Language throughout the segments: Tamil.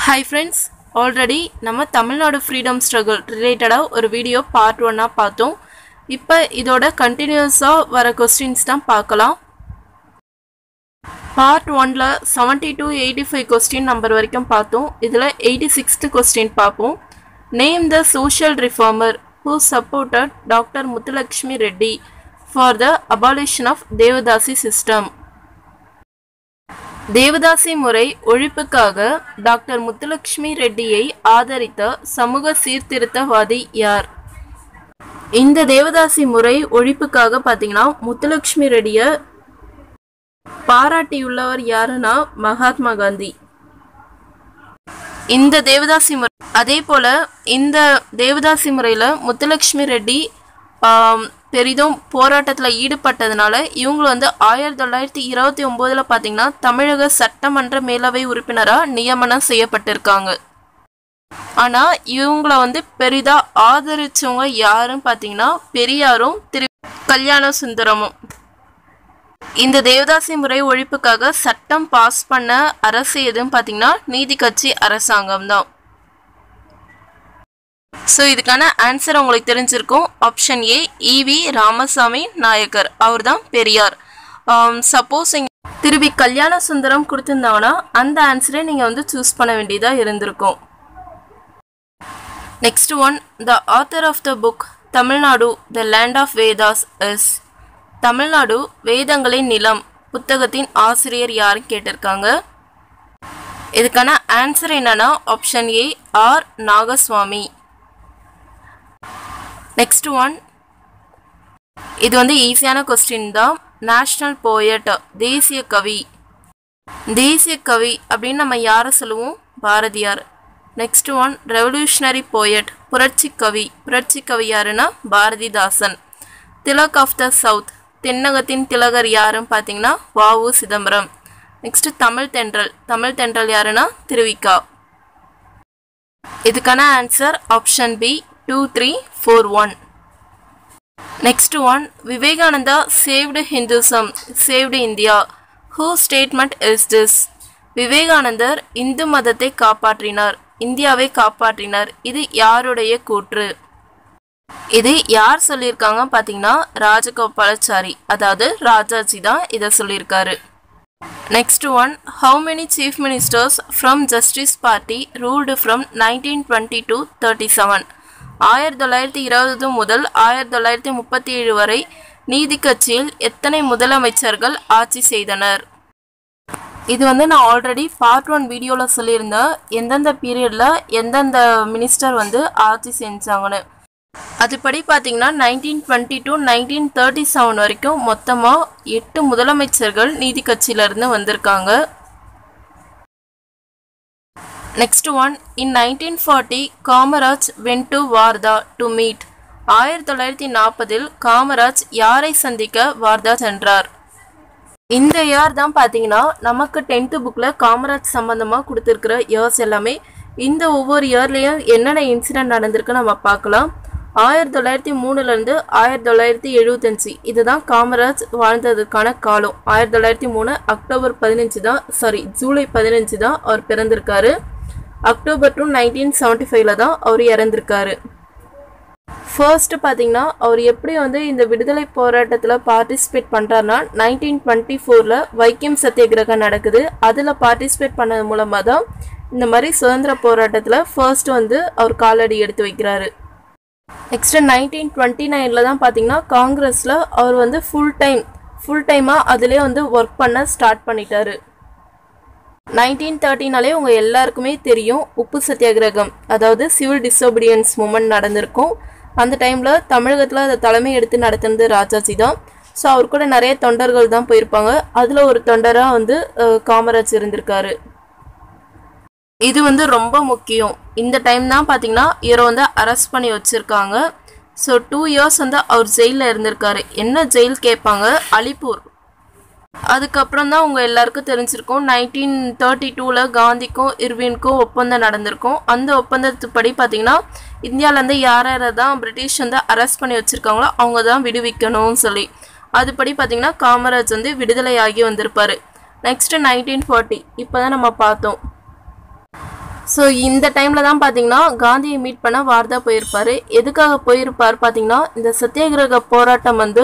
ஹாய் ஃப்ரெண்ட்ஸ் ஆல்ரெடி நம்ம தமிழ்நாடு ஃப்ரீடம் ஸ்ட்ரகிள் ரிலேட்டடாக ஒரு வீடியோ பார்ட் ஒன்னாக பார்த்தோம் இப்போ இதோட கண்டினியூஸாக வர கொஸ்டின்ஸ் தான் பார்க்கலாம் பார்ட் ஒன்ல seventy two eighty five question number வரைக்கும் பார்த்தோம் இதில் எயிட்டி சிக்ஸ்த்து கொஸ்டின் பார்ப்போம் name the social reformer who supported doctor Muthulakshmi Reddy for the abolition of devadasi system தேவதாசி முறை ஒழிப்புக்காக டாக்டர் முத்துலட்சுமி ரெட்டியை ஆதரித்த சமூக சீர்திருத்தவாதி யார் இந்த தேவதாசி முறை ஒழிப்புக்காக பார்த்தீங்கன்னா முத்துலட்சுமி ரெட்டியை பாராட்டியுள்ளவர் யாருன்னா மகாத்மா காந்தி இந்த தேவதாசி முறை அதே போல இந்த தேவதாசி முறையில் முத்துலட்சுமி ரெட்டி ஆம், பெரிதும் போராட்டத்தில் ஈடுபட்டதுனால இவங்க வந்து ஆயிரத்தி தொள்ளாயிரத்தி இருபத்தி ஒம்போதில் பார்த்தீங்கன்னா தமிழக சட்டமன்ற மேலவை உறுப்பினராக நியமனம் செய்யப்பட்டிருக்காங்க ஆனால் இவங்கள வந்து பெரிதாக ஆதரிச்சவங்க யாருன்னு பார்த்தீங்கன்னா பெரியாரும் திரு கல்யாண சுந்தரமும் இந்த தேவதாசி முறை ஒழிப்புக்காக சட்டம் பாஸ் பண்ண அரசு எதுன்னு பார்த்தீங்கன்னா நீதி கட்சி அரசாங்கம் தான் ஸோ இதுக்கான ஆன்சர் உங்களுக்கு தெரிஞ்சிருக்கும் option A E V Ramasamy Naicker அவர் தான் பெரியார் சப்போஸ் இங்கே திருப்பி கல்யாண சுந்தரம் கொடுத்துருந்தாங்கன்னா அந்த ஆன்சரை நீங்கள் வந்து சூஸ் பண்ண வேண்டியதாக இருந்திருக்கும் next one the author of the book Tamil Nadu the land of Vedas is Tamil Nadu வேதங்களின் நிலம் புத்தகத்தின் ஆசிரியர் யாருன்னு கேட்டிருக்காங்க இதுக்கான ஆன்சர் என்னன்னா option A R Nagaswamy next one இது வந்து ஈஸியான கொஸ்டின் தான் நேஷ்னல் போயட் தேசிய கவி தேசிய கவி அப்படின்னு நம்ம யாரை சொல்லுவோம் Bharathiyar next one revolutionary poet புரட்சி கவி புரட்சி கவி யாருன்னா Bharathidasan Tilak of the south தென்னகத்தின் திலகர் யாருன்னு பார்த்தீங்கன்னா வாவு சிதம்பரம் நெக்ஸ்ட் தமிழ் தென்றல் தமிழ் தென்றல் யாருன்னா திருவிக்கா இதுக்கான answer option B two three four one next one Vivekananda saved Hinduism saved India who statement is this Vivekanandar இந்து மதத்தை காப்பாற்றினார் இந்தியாவை காப்பாற்றினார் இது யாருடைய கூற்று இது யார் சொல்லியிருக்காங்க பார்த்தீங்கன்னா ராஜகோபாலாச்சாரி அதாவது ராஜாஜி தான் இதை சொல்லியிருக்காரு next one how many chief ministers from Justice Party ruled from nineteen twenty to thirty seven ஆயிரத்தி தொள்ளாயிரத்தி இருபது முதல் ஆயிரத்தி தொள்ளாயிரத்தி முப்பத்தி ஏழு வரை நீதி கட்சியில் எத்தனை முதலமைச்சர்கள் ஆட்சி செய்தனர் இது வந்து நான் ஆல்ரெடி பார்ட் ஒன் வீடியோவில் சொல்லியிருந்தேன் எந்தெந்த பீரியடில் எந்தெந்த மினிஸ்டர் வந்து ஆட்சி செஞ்சாங்கன்னு அதுபடி பார்த்தீங்கன்னா nineteen twenty to nineteen thirty seven வரைக்கும் மொத்தமாக எட்டு முதலமைச்சர்கள் நீதி கட்சியிலேருந்து வந்திருக்காங்க next one in nineteen forty Kamaraj went to Wardha to meet ஆயிரத்தி தொள்ளாயிரத்தி நாற்பதில் காமராஜ் யாரை சந்திக்க வார்தா சென்றார் இந்த இயர் தான் பார்த்தீங்கன்னா நமக்கு டென்த்து புக்கில் காமராஜ் சம்மந்தமாக கொடுத்துருக்குற இயர்ஸ் எல்லாமே இந்த ஒவ்வொரு இயர்லேயும் என்னென்ன இன்சிடென்ட் நடந்திருக்கு நம்ம பார்க்கலாம் ஆயிரத்தி தொள்ளாயிரத்தி மூணுலேருந்து ஆயிரத்தி தொள்ளாயிரத்தி எழுபத்தஞ்சி இதுதான் காமராஜ் வாழ்ந்ததுக்கான காலம் ஆயிரத்தி தொள்ளாயிரத்தி மூணு அக்டோபர் பதினஞ்சு தான் சாரி ஜூலை பதினஞ்சு தான் அவர் பிறந்திருக்காரு அக்டோபர் டூ நைன்டீன் செவன்ட்டி ஃபைவ்ல தான் அவர் இறந்திருக்காரு ஃபர்ஸ்ட் பார்த்தீங்கன்னா அவர் எப்படி வந்து இந்த விடுதலை போராட்டத்தில் பார்ட்டிசிபேட் பண்ணுறாருனா நைன்டீன் டுவெண்ட்டி ஃபோரில் வைக்கம் சத்தியாகிரகம் நடக்குது அதில் பார்ட்டிசிபேட் பண்ணது மூலமாக தான் இந்த மாதிரி சுதந்திர போராட்டத்தில் ஃபர்ஸ்ட் வந்து அவர் காலடி எடுத்து வைக்கிறாரு நெக்ஸ்ட்டு நைன்டீன் டுவெண்ட்டி நைனில் தான் பார்த்தீங்கன்னா காங்கிரஸில் அவர் வந்து ஃபுல் டைம் ஃபுல் டைமாக அதிலே வந்து ஒர்க் பண்ண ஸ்டார்ட் பண்ணிட்டாரு நைன்டீன் தேர்ட்டினாலே உங்கள் எல்லாருக்குமே தெரியும் உப்பு சத்தியாகிரகம் அதாவது சிவில் டிசோபீடியன்ஸ் மூமெண்ட் நடந்திருக்கும் அந்த டைமில் தமிழகத்தில் அதை தலைமை எடுத்து நடத்துனது ராஜாஜி தான் ஸோ அவர் கூட நிறைய தொண்டர்கள் தான் போயிருப்பாங்க அதில் ஒரு தொண்டராக வந்து அஹ், காமராஜ் இருந்திருக்காரு இது வந்து ரொம்ப முக்கியம் இந்த டைம் தான் பார்த்தீங்கன்னா இவரை வந்து அரெஸ்ட் பண்ணி வச்சுருக்காங்க ஸோ டூ இயர்ஸ் வந்து அவர் ஜெயிலில் இருந்திருக்காரு என்ன ஜெயில் கேட்பாங்க அலிப்பூர் அதுக்கப்புறம் தான் உங்கள் எல்லாருக்கும் தெரிஞ்சிருக்கும் நைன்டீன் தேர்ட்டி டூவில் காந்திக்கும் இர்வினுக்கும் ஒப்பந்தம் நடந்திருக்கும் அந்த ஒப்பந்தத்துப்படி பார்த்தீங்கன்னா இந்தியாவிலேருந்து யார் யாரை தான் பிரிட்டிஷ் வந்து அரெஸ்ட் பண்ணி வச்சுருக்காங்களோ அவங்க தான் விடுவிக்கணும்னு சொல்லி அதுபடி பார்த்தீங்கன்னா காமராஜ் வந்து விடுதலையாகி வந்திருப்பாரு நெக்ஸ்ட்டு நைன்டீன் ஃபார்ட்டி இப்போ தான் நம்ம பார்த்தோம் ஸோ ஸோ இந்த டைமில் தான் பார்த்தீங்கன்னா காந்தியை மீட் பண்ண வார்தா போயிருப்பார் எதுக்காக போயிருப்பார் பார்த்தீங்கன்னா இந்த சத்தியாகிரக போராட்டம் வந்து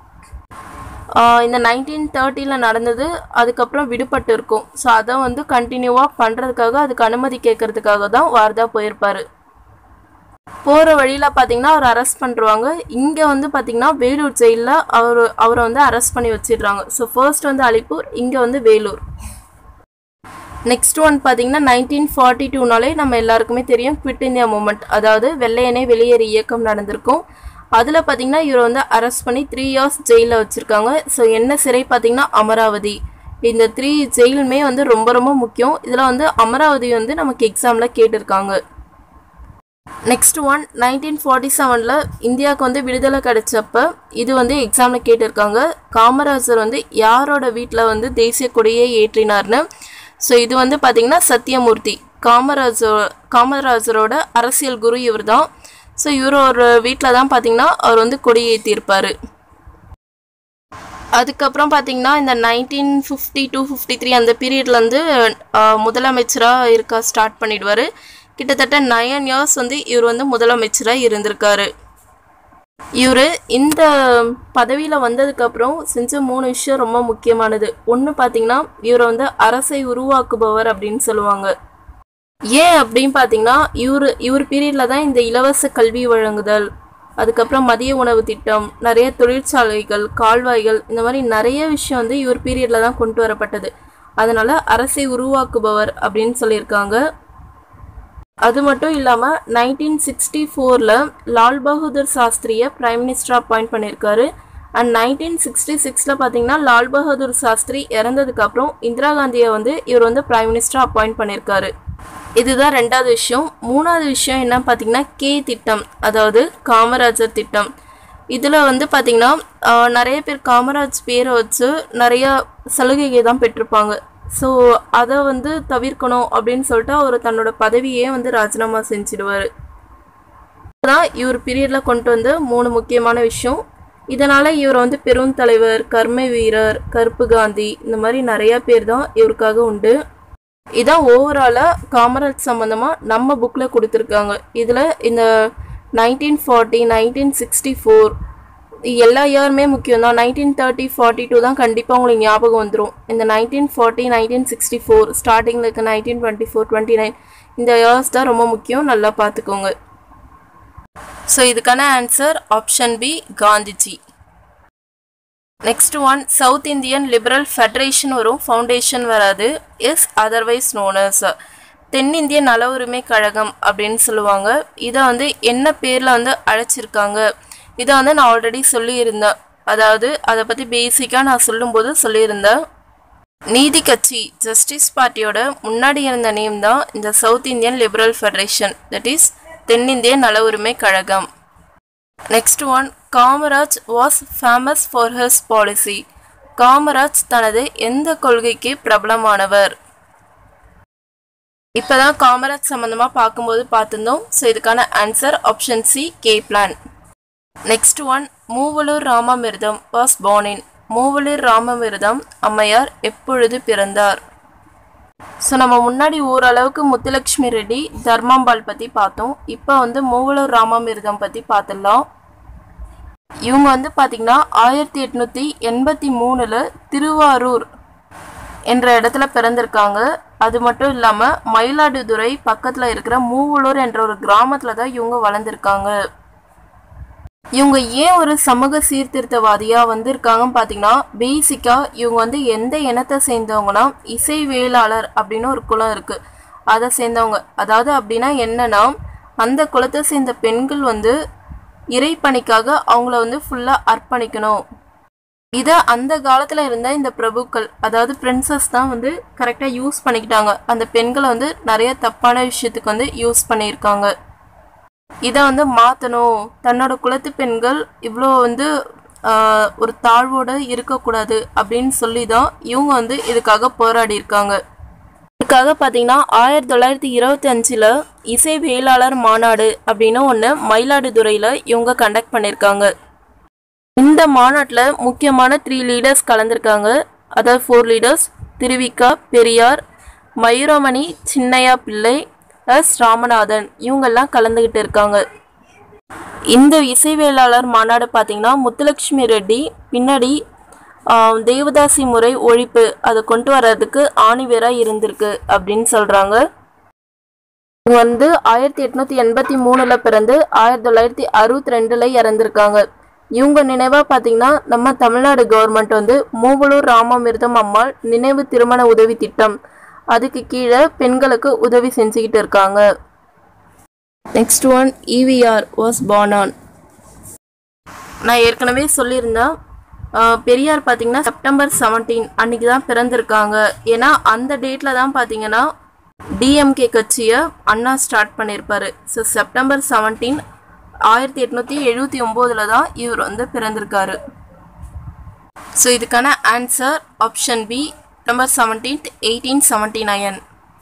ஆஹ் இந்த நைன்டீன் தேர்ட்டியில் நடந்தது அதுக்கப்புறம் விடுபட்டு இருக்கும் ஸோ அதை வந்து கண்டினியூவாக பண்ணுறதுக்காக அதுக்கு அனுமதி கேட்கறதுக்காக தான் வார்தா போயிருப்பார் போகிற வழியில் பார்த்தீங்கன்னா அவர் அரெஸ்ட் பண்ணுறாங்க இங்கே வந்து பார்த்தீங்கன்னா வேலூர் ஜெயிலில் அவர் அவரை வந்து அரெஸ்ட் பண்ணி வச்சிடுறாங்க ஸோ ஃபர்ஸ்ட் வந்து அலிப்பூர் இங்கே வந்து வேலூர் நெக்ஸ்ட் ஒன் பார்த்தீங்கன்னா நைன்டீன் ஃபார்ட்டி டூனாலே நம்ம எல்லாருக்குமே தெரியும் குவிட் இந்தியா மூமெண்ட் அதாவது வெள்ளையனே வெளியேறு இயக்கம் நடந்திருக்கும் அதில் பார்த்தீங்கன்னா இவரை வந்து அரெஸ்ட் பண்ணி த்ரீ இயர்ஸ் ஜெயிலில் வச்சுருக்காங்க ஸோ என்ன சிறை பார்த்தீங்கன்னா அமராவதி இந்த த்ரீ ஜெயிலுமே வந்து ரொம்ப ரொம்ப முக்கியம் இதில் வந்து அமராவதி வந்து நமக்கு எக்ஸாமில் கேட்டிருக்காங்க நெக்ஸ்ட் ஒன் நைன்டீன் ஃபார்ட்டி செவனில் இந்தியாவுக்கு வந்து விடுதலை கிடைச்சப்ப இது வந்து எக்ஸாமில் கேட்டிருக்காங்க காமராஜர் வந்து யாரோட வீட்டில் வந்து தேசிய கொடியை ஏற்றினார்னு ஸோ இது வந்து பார்த்திங்கன்னா சத்தியமூர்த்தி காமராஜர் காமராஜரோட அரசியல் குரு இவர் தான் ஸோ இவரோட வீட்டில் தான் பார்த்தீங்கன்னா அவர் வந்து கொடி ஏற்றிருப்பார் அதுக்கப்புறம் பார்த்தீங்கன்னா இந்த nineteen fifty two fifty three அந்த பீரியட்லேருந்து முதலமைச்சராக இருக்க ஸ்டார்ட் பண்ணிடுவார் கிட்டத்தட்ட நயன் இயர்ஸ் வந்து இவர் வந்து முதலமைச்சராக இருந்திருக்காரு இவர் இந்த பதவியில் வந்ததுக்கப்புறம் செஞ்ச மூணு விஷயம் ரொம்ப முக்கியமானது ஒன்று பார்த்தீங்கன்னா இவரை வந்து அரசை உருவாக்குபவர் அப்படின்னு சொல்லுவாங்க ஏன் அப்படின்னு பார்த்தீங்கன்னா இவர் இவர் பீரியடில் தான் இந்த இலவச கல்வி வழங்குதல் அதுக்கப்புறம் மதிய உணவு திட்டம் நிறைய தொழிற்சாலைகள் கால்வாய்கள் இந்த மாதிரி நிறைய விஷயம் வந்து இவர் பீரியடில் தான் கொண்டு வரப்பட்டது அதனால அரசை உருவாக்குபவர் அப்படின்னு சொல்லியிருக்காங்க அது மட்டும் இல்லாமல் நைன்டீன் சிக்ஸ்டி ஃபோரில் லால் பகதூர் சாஸ்திரியை பிரைம் மினிஸ்டர் அப்பாயிண்ட் பண்ணியிருக்காரு அண்ட் நைன்டீன் சிக்ஸ்டி சிக்ஸில் பார்த்தீங்கன்னா லால் பகதூர் சாஸ்திரி இறந்ததுக்கப்புறம் இந்திரா காந்தியை வந்து இவர் வந்து பிரைம் மினிஸ்டர் அப்பாயிண்ட் பண்ணியிருக்காரு இதுதான் ரெண்டாவது விஷயம் மூணாவது விஷயம் என்ன பார்த்தீங்கன்னா கே திட்டம் அதாவது காமராஜர் திட்டம் இதில் வந்து பார்த்திங்கன்னா ஆஹ், நிறைய பேர் காமராஜ் பேரை வச்சு நிறைய சலுகைகள் தான் பெற்றிருப்பாங்க ஸோ அதை வந்து தவிர்க்கணும் அப்படின்னு சொல்லிட்டு அவர் தன்னோட பதவியே வந்து ராஜினாமா செஞ்சிடுவார் தான் இவர் பீரியடில் கொண்டு வந்த மூணு முக்கியமான விஷயம் இதனால் இவர் வந்து பெருந்தலைவர் கர்ம வீரர் கருப்பு காந்தி இந்த மாதிரி நிறையா பேர் தான் இவருக்காக உண்டு இதான் ஓவராலாக காமராஜ் சம்மந்தமாக நம்ம புக்கில் கொடுத்துருக்காங்க இதில் இந்த nineteen forty nineteen sixty four எல்லா இயருமே முக்கியம் தான் நைன்டீன் தேர்ட்டி ஃபார்ட்டி டூ தான் கண்டிப்பாக உங்களுக்கு ஞாபகம் வந்துடும் இந்த nineteen forty nineteen sixty four ஸ்டார்டிங்கில் இருக்க nineteen twenty four twenty nine இந்த இயர்ஸ் தான் ரொம்ப முக்கியம் நல்லா பார்த்துக்கோங்க ஸோ இதுக்கான answer option B Gandhiji next one South Indian Liberal Federation வரும் ஃபவுண்டேஷன் வராது இஸ் அதர்வைஸ் நோனஸ் தென்னிந்திய நல உரிமை கழகம் அப்படின்னு சொல்லுவாங்க இதை வந்து என்ன பேரில் வந்து அழைச்சிருக்காங்க இதை வந்து நான் ஆல்ரெடி சொல்லியிருந்தேன் அதாவது அதை பற்றி பேசிக்காக நான் சொல்லும்போது சொல்லியிருந்தேன் நீதி கட்சி ஜஸ்டிஸ் பார்ட்டியோட முன்னாடி இருந்த நேம் தான் இந்த South Indian Liberal Federation that is தென்னிந்திய நல உரிமை கழகம் next one Kamaraj was famous for his policy Kamaraj தனது எந்த கொள்கைக்கு பிரபலமானவர் இப்போதான் காமராஜ் சம்மந்தமாக பார்க்கும்போது பார்த்துருந்தோம் ஸோ இதுக்கான answer option C K plan next one Moovalur Ramamirtham was born in Moovalur Ramamirtham அம்மையார் எப்பொழுது பிறந்தார் ஸோ நம்ம முன்னாடி ஓரளவுக்கு முத்துலக்ஷ்மி ரெட்டி தர்மாம்பாள் பற்றி பார்த்தோம் இப்போ வந்து மூவலூர் ராமமிர்தம் பற்றி பார்த்துடலாம் இவங்க வந்து பார்த்திங்கன்னா ஆயிரத்தி எட்நூற்றி எண்பத்தி மூணில் திருவாரூர் என்ற இடத்துல பிறந்திருக்காங்க அது மட்டும் இல்லாமல் மயிலாடுதுறை பக்கத்தில் இருக்கிற மூவலூர் என்ற ஒரு கிராமத்தில் தான் இவங்க வளர்ந்துருக்காங்க இவங்க ஏன் ஒரு சமூக சீர்திருத்தவாதியாக வந்திருக்காங்கன்னு பார்த்தீங்கன்னா பேசிக்காக இவங்க வந்து எந்த இனத்தை சேர்ந்தவங்கன்னா இசைவேளாளர் அப்படின்னு ஒரு குலம் இருக்குது அதை சேர்ந்தவங்க அதாவது அப்படின்னா என்னன்னா அந்த குலத்தை சேர்ந்த பெண்கள் வந்து இறைப்பணிக்காக அவங்கள வந்து ஃபுல்லாக அர்ப்பணிக்கணும் இதை அந்த காலத்தில் இருந்த இந்த பிரபுக்கள் அதாவது பிரின்சஸ் தான் வந்து கரெக்டாக யூஸ் பண்ணிக்கிட்டாங்க அந்த பெண்களை வந்து நிறைய தப்பான விஷயத்துக்கு வந்து யூஸ் பண்ணியிருக்காங்க இதை வந்து மாற்றணும் தன்னோட குலத்து பெண்கள் இவ்வளோ வந்து ஆஹ், ஒரு தாழ்வோடு இருக்கக்கூடாது அப்படின்னு சொல்லி தான் இவங்க வந்து இதுக்காக போராடி இருக்காங்க இதுக்காக பார்த்தீங்கன்னா ஆயிரத்தி தொள்ளாயிரத்தி இருபத்தி அஞ்சில் இசை வேளாளர் மாநாடு அப்படின்னு ஒன்று மயிலாடுதுறையில் இவங்க கண்டக்ட் பண்ணியிருக்காங்க இந்த மாநாட்டில் முக்கியமான த்ரீ லீடர்ஸ் கலந்துருக்காங்க அதாவது four leaders Thiru Vi Ka Periyar Mayuramani Chinnaiya Pillai S Ramanathan இவங்கெல்லாம் கலந்துக்கிட்டு இருக்காங்க இந்த இசைவேளாளர் மாநாடு பார்த்தீங்கன்னா முத்துலட்சுமி ரெட்டி பின்னாடி ஆஹ், தேவதாசி முறை ஒழிப்பு அதை கொண்டு வர்றதுக்கு ஆணிவேராக இருந்திருக்கு அப்படின்னு சொல்கிறாங்க இவங்க வந்து ஆயிரத்தி எட்நூத்தி எண்பத்தி மூணுல பிறந்து ஆயிரத்தி தொள்ளாயிரத்தி அறுபத்தி ரெண்டுல இறந்திருக்காங்க இவங்க நினைவா பாத்தீங்கன்னா நம்ம தமிழ்நாடு கவர்மெண்ட் வந்து மூவலூர் ராமாமிர்தம் அம்மாள் நினைவு திருமண உதவி திட்டம் அதுக்கு கீழே பெண்களுக்கு உதவி செஞ்சுக்கிட்டு இருக்காங்க next one E V R was born on நான் ஏற்கனவே சொல்லியிருந்தேன் ஆஹ் பெரியார் பார்த்தீங்கன்னா செப்டம்பர் 17 அன்னைக்கு தான் பிறந்திருக்காங்க ஏன்னா அந்த டேட்டில் தான் பார்த்தீங்கன்னா டிஎம்கே கட்சியை அண்ணா ஸ்டார்ட் பண்ணியிருப்பாரு ஸோ செப்டம்பர் 17 ஆயிரத்தி எட்நூற்றி எழுபத்தி ஒம்போதில் தான் இவர் வந்து பிறந்திருக்காரு ஸோ இதுக்கான answer option B September seventeenth eighteen seventy nine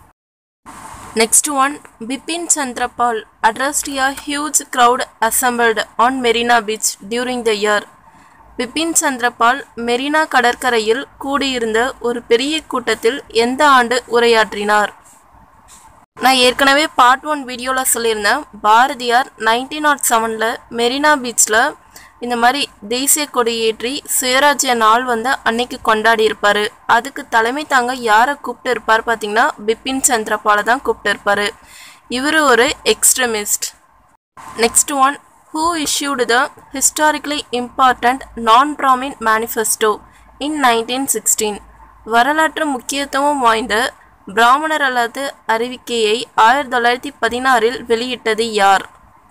Next one, Bipin Chandrapal addressed a huge crowd assembled on Marina Beach during the year. Bipin Chandra Pal Marina கடற்கரையில் கூடியிருந்த ஒரு பெரிய கூட்டத்தில் எந்த ஆண்டு உரையாற்றினார் நான் ஏற்கனவே பார்ட் ஒன் வீடியோவில் சொல்லியிருந்தேன் பாரதியார் நைன்டீன் நாட் செவனில் மெரினா பீச்சில் இந்த மாதிரி தேசிய கொடி ஏற்றி சுயராஜ்ய நாள் வந்து அன்னைக்கு கொண்டாடி இருப்பாரு அதுக்கு தலைமை தாங்க யாரை கூப்பிட்டு இருப்பார் பார்த்தீங்கன்னா பிபின் சந்திரபாலை தான் கூப்பிட்டு இருப்பாரு இவர் ஒரு extremist next one who issued the historically important non Brahmin manifesto in nineteen sixteen வரலாற்று முக்கியத்துவம் வாய்ந்த பிராமணர் அல்லாத அறிவிக்கையை ஆயிரத்தி தொள்ளாயிரத்தி பதினாறில் வெளியிட்டது யார்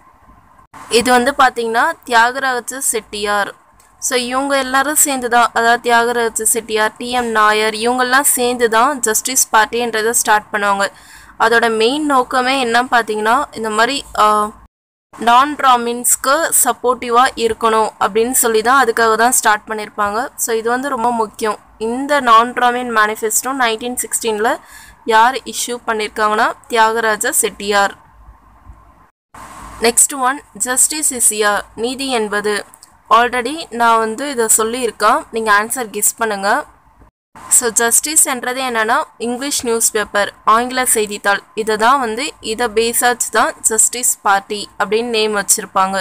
இது வந்து பார்த்தீங்கன்னா தியாகராஜ செட்டியார் ஸோ இவங்க எல்லாரும் சேர்ந்து தான் அதாவது தியாகராஜ செட்டியார் டிஎம் நாயர் இவங்கெல்லாம் சேர்ந்து தான் ஜஸ்டிஸ் பார்ட்டின்றதை ஸ்டார்ட் பண்ணுவாங்க அதோட மெயின் நோக்கமே என்ன பார்த்தீங்கன்னா இந்த மாதிரி நான் பிராமின்ஸ்க்கு சப்போர்ட்டிவாக இருக்கணும் அப்படின்னு சொல்லி தான் அதுக்காக தான் ஸ்டார்ட் பண்ணியிருப்பாங்க ஸோ இது வந்து ரொம்ப முக்கியம் இந்த நான் பிராமின் மேனிஃபெஸ்டோ நைன்டீன் சிக்ஸ்டீனில் யார் இஷ்யூ பண்ணியிருக்காங்கன்னா Thyagaraja Chettiar next one justice இசியா நீதி என்பது ஆல்ரெடி நான் வந்து இதை சொல்லியிருக்கேன் நீங்கள் ஆன்சர் கெஸ் பண்ணுங்கள் ஸோ ஜஸ்டிஸ் என்றது என்னன்னா இங்கிலீஷ் நியூஸ் பேப்பர் ஆங்கில செய்தித்தாள் இதை தான் வந்து இதை பேஸாச்சு தான் ஜஸ்டிஸ் பார்ட்டி அப்படின்னு நேம் வச்சுருப்பாங்க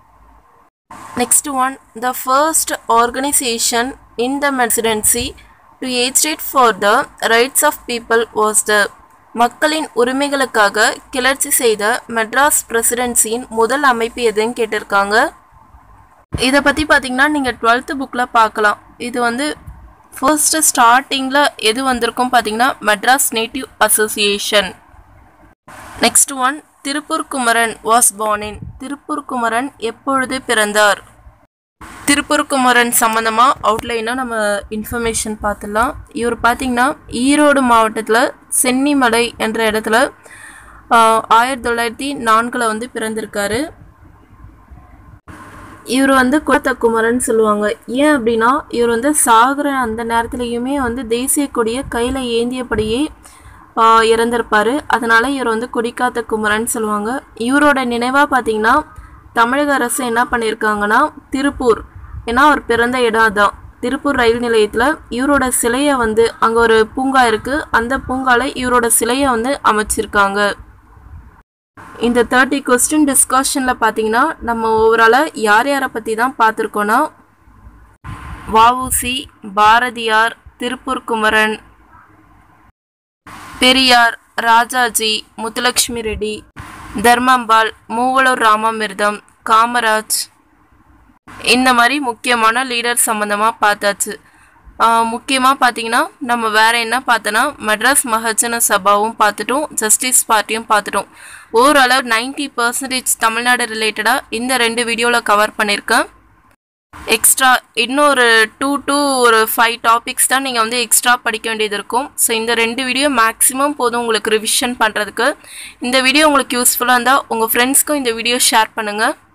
next one the first organisation in the presidency to agitate for the rights of people was the மக்களின் உரிமைகளுக்காக கிளர்ச்சி செய்த மெட்ராஸ் பிரசிடென்சியின் முதல் அமைப்பு எதுன்னு கேட்டிருக்காங்க இதை பற்றி பார்த்தீங்கன்னா நீங்கள் டுவெல்த்து புக்கில் பார்க்கலாம் இது வந்து ஃபர்ஸ்ட்டு ஸ்டார்டிங்கில் எது வந்திருக்கும் பார்த்தீங்கன்னா Madras Native Association next one Tiruppur Kumaran was born in Tiruppur Kumaran எப்பொழுது பிறந்தார் திருப்பூர் குமரன் சம்மந்தமாக அவுட்லைனாக நம்ம இன்ஃபர்மேஷன் பார்த்துடலாம் இவர் பார்த்தீங்கன்னா ஈரோடு மாவட்டத்தில் சென்னிமலை என்ற இடத்துல ஆஹ், ஆயிரத்தி தொள்ளாயிரத்தி நான்கில் வந்து பிறந்திருக்காரு இவர் வந்து குலத்த குமரன் சொல்லுவாங்க ஏன் அப்படின்னா இவர் வந்து சாகுற அந்த நேரத்துலையுமே வந்து தேசிய கொடியை கையில் ஏந்தியபடியே ஆஹ், இறந்திருப்பாரு அதனால இவர் வந்து கொடிக்காத்த குமரன் சொல்லுவாங்க இவரோட நினைவாக பார்த்தீங்கன்னா தமிழக அரசு என்ன பண்ணியிருக்காங்கன்னா திருப்பூர் ஏன்னா அவர் பிறந்த இடம் அதான் திருப்பூர் ரயில் நிலையத்தில் இவரோட சிலையை வந்து அங்கே ஒரு பூங்கா இருக்குது அந்த பூங்கால இவரோட சிலையை வந்து அமைச்சிருக்காங்க இந்த தேர்ட்டி கொஸ்டின் டிஸ்கஷனில் பார்த்தீங்கன்னா நம்ம ஓவராலாக யார் யாரை பற்றி தான் பார்த்துருக்கோன்னா வஉசி பாரதியார் திருப்பூர் குமரன் பெரியார் ராஜாஜி முத்துலக்ஷ்மி ரெட்டி தர்மம்பால் மூவலூர் ராமாமிர்தம் காமராஜ் இந்த மாதிரி முக்கியமான லீடர் சம்மந்தமாக பார்த்தாச்சு முக்கியமாக பார்த்தீங்கன்னா நம்ம வேற என்ன பார்த்தோன்னா மெட்ராஸ் மகஜன சபாவும் பார்த்துட்டோம் ஜஸ்டிஸ் பார்ட்டியும் பார்த்துட்டோம் ஓரளவு நைன்டி பர்சன்டேஜ் தமிழ்நாடு ரிலேட்டடாக இந்த ரெண்டு வீடியோவில் கவர் பண்ணியிருக்கேன் எக்ஸ்ட்ரா இன்னொரு டூ டூ ஒரு ஃபைவ் டாபிக்ஸ் தான் நீங்கள் வந்து எக்ஸ்ட்ரா படிக்க வேண்டியது இருக்கும் ஸோ இந்த ரெண்டு வீடியோ மேக்ஸிமம் போதும் உங்களுக்கு ரிவிஷன் பண்ணுறதுக்கு இந்த வீடியோ உங்களுக்கு யூஸ்ஃபுல்லாக இருந்தால் உங்கள் ஃப்ரெண்ட்ஸ்க்கும் இந்த வீடியோ ஷேர் பண்ணுங்கள்